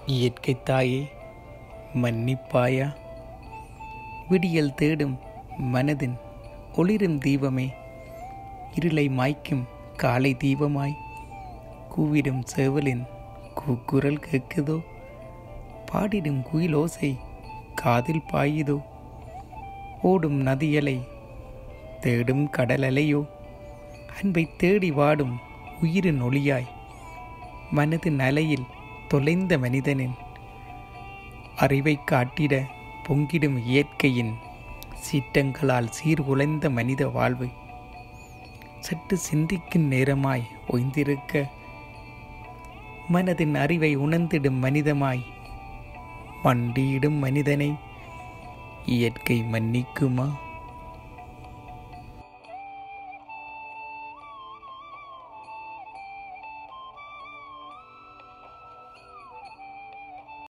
இயற்கை தாயே மன்னிப்பாயா விடியல் தேடும் மனதின் ஒளிரும் தீபமே இருளை மாய்க்கும் காலை தீபமாய் கூவிடும் சேவலின் கூக்குரல் கேட்குதோ பாடிடும் குயிலோசை காதில் பாயுதோ ஓடும் நதியலை தேடும் கடல் அலையோ அன்பை தேடி வாடும் உயிரின் ஒளியாய் மனதின் அலையில் தொலைந்த மனிதனின் அறிவை காட்டிட பொங்கிடும் இயற்கையின் சீற்றங்களால் சீர்குலைந்த மனித வாழ்வு சற்று சிந்திக்கும் நேரமாய் ஒய்ந்திருக்க மனதின் அறிவை உணர்ந்திடும் மனிதமாய் மண்டியிடும் மனிதனை இயற்கை மன்னிக்குமா